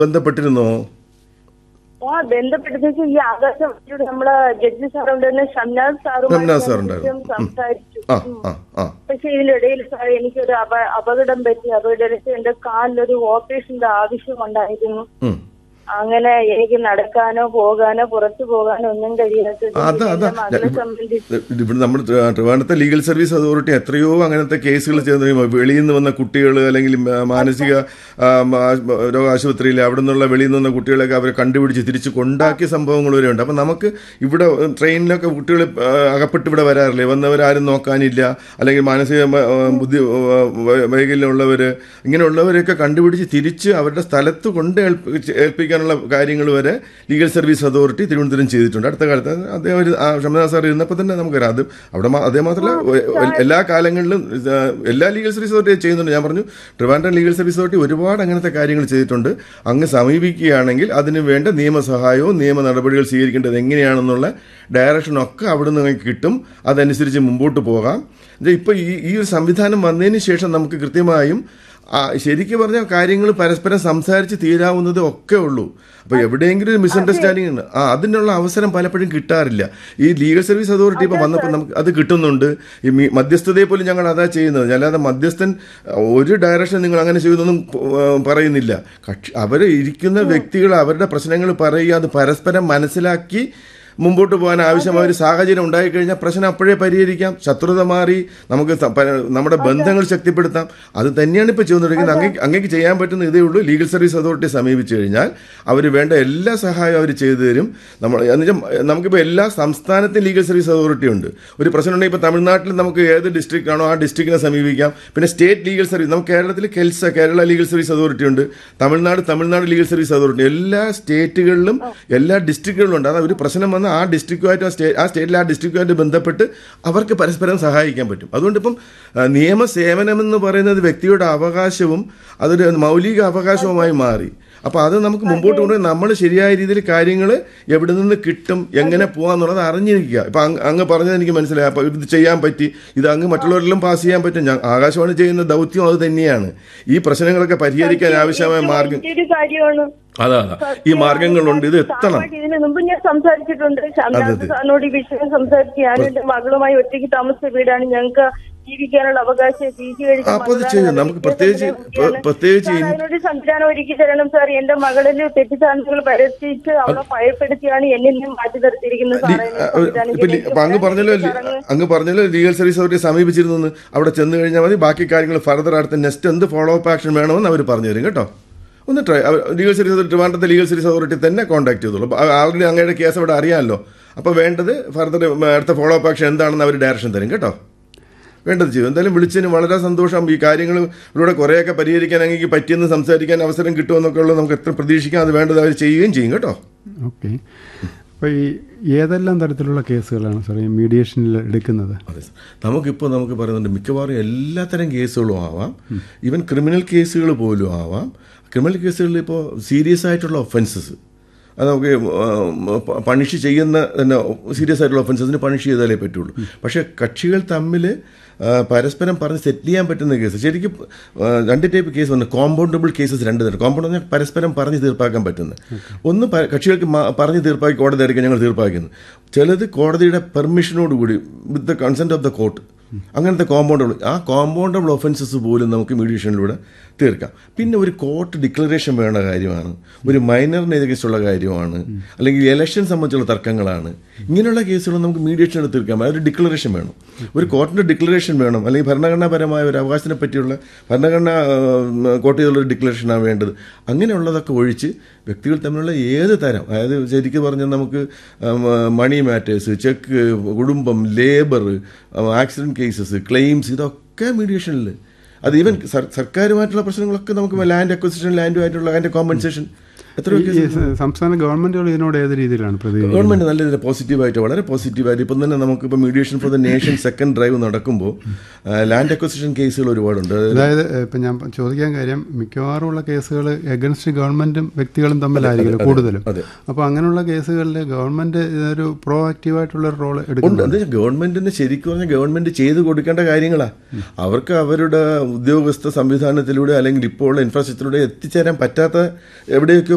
ബന്ധപ്പെട്ടിരുന്നോ ആ ബന്ധപ്പെട്ടെന്ന് ഈ ആകാശവാണിയുടെ നമ്മളെ ജഡ്ജി സാറുണ്ടായിരുന്ന ഷംനാഥ് സാറുമായി ഷംനാഥ് സാർ ഞാൻ ഉണ്ടായിരുന്നു. വിഷയം സംസാരിച്ചു ആ ആ ആ പക്ഷെ ഇതിനിടയിൽ സാർ എനിക്കൊരു അപ അപകടം പറ്റി അപകടത്തിൽ എന്റെ കാലിലൊരു ഓപ്പറേഷന്റെ ആവശ്യമുണ്ടായിരുന്നു ഉം. അങ്ങനെ എനിക്ക് നടക്കാനോ പോകാനോ പുറത്തു പോകാനോ ഒന്നും കഴിയാത്തത് അതാ അതാ എന്റെ മകളെ സംബന്ധിച്ച് ഇവിടെ നമ്മൾ ട്രിവാൻഡത്തെ ലീഗൽ സർവീസ് അതോറിറ്റി എത്രയോ അങ്ങനത്തെ കേസുകൾ ചെയ്ത് വെളിയിൽ നിന്ന് വന്ന കുട്ടികൾ അല്ലെങ്കിൽ മ- മാനസിക ആ, മ- രോഗ ആശുപത്രിയിൽ അവിടെ നിന്നുള്ള വെളിയിൽ നിന്ന് വന്ന കുട്ടികളെയൊക്കെ അവരെ കണ്ടുപിടിച്ച് തിരിച്ച് കൊണ്ടാക്കിയ സംഭവങ്ങൾ വരെ ഉണ്ട് അപ്പം നമുക്ക് ഇവിടെ ട്രെയിനിലൊക്കെ കുട്ടികൾ ആ, അകപ്പെട്ട് ഇവിടെ വരാറില്ലേ വന്നവരാരും നോക്കാനില്ല അല്ലെങ്കിൽ മാനസിക മ- ആ, ബുദ്ധി ആ, വൈ- വൈകല്യമുള്ളവർ ഇങ്ങനെയുള്ളവരെയൊക്കെ കണ്ടുപിടിച്ച് തിരിച്ച് അവരുടെ സ്ഥലത്ത് കൊണ്ട് ഏൽപ്പിച്ച് ഏൽപ്പിക്കാനുള്ള കാര്യങ്ങൾ വരെ ലീഗൽ സർവീസ് അതോറിറ്റി തിരുവനന്തപുരം ചെയ്തിട്ടുണ്ട് അടുത്ത കാലത്ത് അദ്ദേഹം ഒരു ആ, ഷംനാഥ് സാർ ഇരുന്നപ്പോൾ തന്നെ നമുക്കറിയാം അത് അവിടെ മാ- അതേ മാത്രമല്ല ഒ- എല്ലാ കാലങ്ങളിലും ഇത് എല്ലാ ലീഗൽ സർവീസ് അതോറിറ്റി ചെയ്യുന്നുണ്ട് ഞാൻ പറഞ്ഞു ട്രിവാൻഡ്രം ലീഗൽ സർവീസ് അതോറിറ്റി ഒരുപാട് അങ്ങനത്തെ കാര്യങ്ങൾ ചെയ്തിട്ടുണ്ട് അങ്ങ് സമീപിക്കുകയാണെങ്കിൽ അതിന് വേണ്ട നിയമസഹായവും നിയമ നടപടികൾ സ്വീകരിക്കേണ്ടത് എങ്ങനെയാണെന്നുള്ള ഡയറക്ഷനൊക്കെ അവിടെ നിന്ന് നിങ്ങൾക്ക് കിട്ടും അതനുസരിച്ച് മുമ്പോട്ട് പോകാം ഇത് ഇപ്പൊ ഈ ഈ ഒരു സംവിധാനം വന്നതിന് ശേഷം നമുക്ക് കൃത്യമായും ആ, ശരിക്കും പറഞ്ഞാൽ കാര്യങ്ങൾ പരസ്പരം സംസാരിച്ച് തീരാവുന്നത് ഒക്കെ ഉള്ളൂ അപ്പൊ എവിടെയെങ്കിലും ഒരു മിസ്അണ്ടർസ്റ്റാൻഡിംഗ് ഉണ്ട് ആ അതിനുള്ള അവസരം പലപ്പോഴും കിട്ടാറില്ല ഈ ലീഗൽ സർവീസ് അതോറിറ്റി ഇപ്പൊ വന്നപ്പോൾ നമുക്ക് അത് കിട്ടുന്നുണ്ട് ഈ മി- മധ്യസ്ഥതയെ പോലും ഞങ്ങൾ അതാ ചെയ്യുന്നത് അല്ലാതെ മധ്യസ്ഥൻ ഒരു ഡയറക്ഷൻ നിങ്ങൾ അങ്ങനെ ചെയ്യുന്നൊന്നും ആ, പറയുന്നില്ല കക്ഷി അവർ ഇരിക്കുന്ന വ്യക്തികൾ അവരുടെ പ്രശ്നങ്ങൾ പറയുക അത് പരസ്പരം മനസ്സിലാക്കി മുമ്പോട്ട് പോകാൻ ആവശ്യമായ ഒരു സാഹചര്യം ഉണ്ടായിക്കഴിഞ്ഞാൽ പ്രശ്നം അപ്പോഴേ പരിഹരിക്കാം ശത്രുത മാറി നമുക്ക് ത- പ- നമ്മുടെ ബന്ധങ്ങൾ ശക്തിപ്പെടുത്താം അത് തന്നെയാണ് ഇപ്പോൾ ചെയ്തുകൊണ്ടിരിക്കുന്നത് അങ്ങേക്ക് അങ്ങേക്ക് ചെയ്യാൻ പറ്റുന്ന ഇതേ ഉള്ളൂ ലീഗൽ സർവീസ് അതോറിറ്റിയെ സമീപിച്ചു കഴിഞ്ഞാൽ അവർ വേണ്ട എല്ലാ സഹായവും അവർ ചെയ്തു തരും നമ്മൾ എന്നുവെച്ചാൽ നമുക്കിപ്പോൾ എല്ലാ സംസ്ഥാനത്തും ലീഗൽ സർവീസ് അതോറിറ്റി ഉണ്ട് ഒരു പ്രശ്നം ഉണ്ടെങ്കിൽ ഇപ്പോൾ തമിഴ്നാട്ടിൽ നമുക്ക് ഏത് ഡിസ്ട്രിക്റ്റ് ആണോ ആ ഡിസ്ട്രിക്റ്റിനെ സമീപിക്കാം പിന്നെ സ്റ്റേറ്റ് ലീഗൽ സർവീസ് നമുക്ക് കേരളത്തിൽ KELSA Kerala legal service authority ഉണ്ട് Tamil Nadu Tamil Nadu legal service authority എല്ലാ സ്റ്റേറ്റുകളിലും എല്ലാ ഡിസ്ട്രിക്റ്റുകളിലും ഉണ്ട് അതായത് ഒരു പ്രശ്നം വന്ന് ആ ഡിസ്ട്രിക്റ്റുമായിട്ട് ആ സ്റ്റേറ്റ് ആ സ്റ്റേറ്റിലെ ആ ഡിസ്ട്രിക്റ്റുമായിട്ട് ബന്ധപ്പെട്ട് അവർക്ക് പരസ്പരം സഹായിക്കാൻ പറ്റും അതുകൊണ്ട് ഇപ്പം ആ, നിയമസേവനം എന്ന് പറയുന്നത് വ്യക്തിയുടെ അവകാശവും അതൊരു മൗലിക അവകാശവുമായി മാറി അപ്പൊ അത് നമുക്ക് മുമ്പോട്ട് കൊണ്ടുപോയി നമ്മൾ ശരിയായ രീതിയിൽ കാര്യങ്ങൾ എവിടെ നിന്ന് കിട്ടും എങ്ങനെ പോകാന്നുള്ളത് അറിഞ്ഞിരിക്കുക ഇപ്പൊ അങ്ങ് അങ്ങ് പറഞ്ഞത് എനിക്ക് മനസ്സിലായി അപ്പൊ ഇത് ചെയ്യാൻ പറ്റി ഇത് അങ്ങ് മറ്റുള്ളവരിലും പാസ് ചെയ്യാൻ പറ്റും ഞാൻ ആകാശവാണി ചെയ്യുന്ന ദൗത്യം അത് തന്നെയാണ് ഈ പ്രശ്നങ്ങളൊക്കെ പരിഹരിക്കാൻ ആവശ്യമായ മാർഗം ഒരു കാര്യമാണ് അതാ അതാ ഈ മാർഗങ്ങളുണ്ട് ഇത് എത്തണം സാറുമായിട്ട് ഇതിന് മുമ്പ് ഞാൻ സംസാരിച്ചിട്ടുണ്ട് ശാന്താസ് സാറിനോട് ഈ വിഷയം സംസാരിച്ച് ഞാൻ എന്റെ മകളുമായി ഒറ്റയ്ക്ക് താമസിച്ച വീടാണ് ഞങ്ങൾക്ക് ജീവിക്കാനുള്ള അവകാശം പി ജി ആ, അപ്പൊ അത് ചെയ്യും. നമുക്ക് പ്രത്യേകിച്ച് പ്ര- പ്രത്യേകിച്ച് ഇൻ- അതിനൊരു സംവിധാനം ഒരുക്കി തരണം സാർ എന്റെ മകളിൽ തെറ്റിദ്ധാരണകൾ പരത്തിച്ച് അവളെ ഭയപ്പെടുത്തിയാണ് എന്നെ നിന്ന് മാറ്റി നിർത്തിയിരിക്കുന്നത് സാറേ ആ, ഇപ്പൊ ലി- അപ്പൊ അങ്ങ് പറഞ്ഞല്ലോ ലി- അങ്ങ് പറഞ്ഞല്ലോ ലീഗൽ സർവീസ് അവരെ സമീപിച്ചിരുന്നു എന്ന്. അവിടെ ചെന്ന് കഴിഞ്ഞാൽ മതി ബാക്കി കാര്യങ്ങൾ ഫർദർ അടുത്ത നെക്സ്റ്റ് എന്ത് ഫോളോ അപ്പ് ആക്ഷൻ വേണമെന്ന് അവർ പറഞ്ഞു തരും കേട്ടോ ഒന്ന് ട്രൈ ലീഗൽ സർവീസ് അതോറിറ്റി ട്രിവാൻഡ്രത്തെ ലീഗൽ സർവീസ് അതോറിറ്റി തന്നെ കോൺടാക്ട് ചെയ്തോളൂ അപ്പൊ ആൾറെഡി അങ്ങയുടെ കേസ് അവിടെ അറിയാമല്ലോ അപ്പോൾ വേണ്ടത് ഫർദർ അടുത്ത ഫോളോ അപ്പ് ആക്ഷൻ എന്താണെന്ന് അവർ ഡയറക്ഷൻ തരും കേട്ടോ വേണ്ടത് ചെയ്യും എന്തായാലും വിളിച്ചതിന് വളരെ സന്തോഷം ഈ കാര്യങ്ങൾ ഇവിടെ കുറേയൊക്കെ പരിഹരിക്കാൻ അങ്ങേക്ക് പറ്റിയെന്ന് സംസാരിക്കാൻ അവസരം കിട്ടുമെന്നൊക്കെ ഉള്ളത് നമുക്ക് എത്ര പ്രതീക്ഷിക്കാം അത് വേണ്ടത് അവർ ചെയ്യുകയും ചെയ്യും കേട്ടോ ഓക്കെ അപ്പോൾ ഈ ഏതെല്ലാം തരത്തിലുള്ള കേസുകളാണ് സാർ ഈ മീഡിയേഷനിൽ എടുക്കുന്നത് അതെ സർ. നമുക്കിപ്പോൾ നമുക്ക് പറയുന്നുണ്ട് മിക്കവാറും എല്ലാത്തരം കേസുകളും ആവാം ഈവൻ ക്രിമിനൽ കേസുകൾ പോലും ആവാം ക്രിമിനൽ കേസുകളിൽ ഇപ്പോൾ സീരിയസ് ആയിട്ടുള്ള ഒഫൻസസ് അത് നമുക്ക് പണിഷ് ചെയ്യുന്ന തന്നെ സീരിയസ് ആയിട്ടുള്ള ഒഫൻസസിന് പണിഷ് ചെയ്താലേ പറ്റുള്ളൂ പക്ഷേ കക്ഷികൾ തമ്മിൽ ആ, പരസ്പരം പറഞ്ഞ് സെറ്റിൽ ചെയ്യാൻ പറ്റുന്ന കേസ് ശരിക്കും ആ, രണ്ട് ടൈപ്പ് കേസ് വന്നു കോമ്പൗണ്ടബിൾ കേസസ് രണ്ട് തരം കോമ്പൗണ്ട് പറഞ്ഞാൽ പരസ്പരം പറഞ്ഞ് തീർപ്പാക്കാൻ പറ്റുന്നത് ഒന്ന് പ- കക്ഷികൾക്ക് മ- പറഞ്ഞ് തീർപ്പാക്കി കോടതി ആയിരിക്കും ഞങ്ങൾ തീർപ്പാക്കുന്നത് ചിലത് കോടതിയുടെ പെർമിഷനോടുകൂടി with the consent of the court അങ്ങനത്തെ കോമ്പൗണ്ടബിൾ ആ കോമ്പൗണ്ടബിൾ ഒഫൻസസ് പോലും നമുക്ക് മീഡിയേഷനിലൂടെ തീർക്കാം പിന്നെ ഒരു കോർട്ട് ഡിക്ലറേഷൻ വേണ്ട കാര്യമാണ് ഒരു മൈനറിന് എതിരെയുള്ള കാര്യമാണ് അല്ലെങ്കിൽ ഇലക്ഷൻ സംബന്ധിച്ചുള്ള തർക്കങ്ങളാണ് ഇങ്ങനെയുള്ള കേസുകൾ നമുക്ക് മീഡിയേഷനിൽ തീർക്കാം അതൊരു ഡിക്ലറേഷൻ വേണം ഒരു കോർട്ടിന്റെ ഡിക്ലറേഷൻ വേണം അല്ലെങ്കിൽ ഭരണഘടനാപരമായ ഒരു അവകാശത്തിനെ പറ്റിയുള്ള ഭരണഘടന കോർട്ട് ചെയ്തുള്ള ഒരു ഡിക്ലറേഷനാണ് വേണ്ടത് അങ്ങനെയുള്ളതൊക്കെ ഒഴിച്ച് വ്യക്തികൾ തമ്മിലുള്ള ഏത് തരം അതായത് ശരിക്കും പറഞ്ഞാൽ നമുക്ക് മണി മാറ്റേഴ്സ് ചെക്ക് കുടുംബം ലേബർ ആക്സിഡന്റ് കേസസ് ക്ലെയിംസ് ഇതൊക്കെ മീഡിയേഷനിൽ അത് ഈവൻ സർക്കാരുമായിട്ടുള്ള പ്രശ്നങ്ങളൊക്കെ നമുക്ക് ലാൻഡ് അക്വസിഷൻ ലാൻഡുമായിട്ടുള്ള അതിന്റെ കോമ്പൻസേഷൻ എത്രയോ ഈ കേസ് സ- സംസ്ഥാന ഗവൺമെന്റുകൾ ഇതിനോട് ഏത് രീതിയിലാണ് പ്രതികരിക്കുന്നത് ഗവൺമെന്റ് നല്ല രീതിയിൽ പോസിറ്റീവായിട്ട് വളരെ പോസിറ്റീവായിട്ട് ഇപ്പം തന്നെ നമുക്ക് ഇപ്പോൾ mediation for the nation second drive നടക്കുമ്പോൾ ലാൻഡ് അക്വസിഷൻ കേസുകൾ ഒരുപാടുണ്ട് അതായത് ഇപ്പം ഞാൻ ചോദിക്കാൻ കാര്യം മിക്കവാറും ഉള്ള കേസുകൾ എഗൻസ്റ്റ് ഗവൺമെന്റും വ്യക്തികളും തമ്മിലായിരിക്കും കൂടുതലും അതെ. അപ്പോൾ അങ്ങനെയുള്ള കേസുകളിൽ ഗവൺമെന്റ് ഇതൊരു പ്രോ ആക്റ്റീവായിട്ടുള്ള ഒരു റോൾ ഉണ്ട് എടുക്കുന്നുണ്ട് അത് ഗവൺമെന്റിന് ശരിക്കും പറഞ്ഞാൽ ഗവൺമെന്റ് ചെയ്ത് കൊടുക്കേണ്ട കാര്യങ്ങളാ അവർക്ക് അവരുടെ ഉദ്യോഗസ്ഥ സംവിധാനത്തിലൂടെ അല്ലെങ്കിൽ ഇപ്പോൾ ഉള്ള ഇൻഫ്രാസ്ട്രക്ചറിലൂടെ എത്തിച്ചേരാൻ പറ്റാത്ത എവിടെയൊക്കെയോ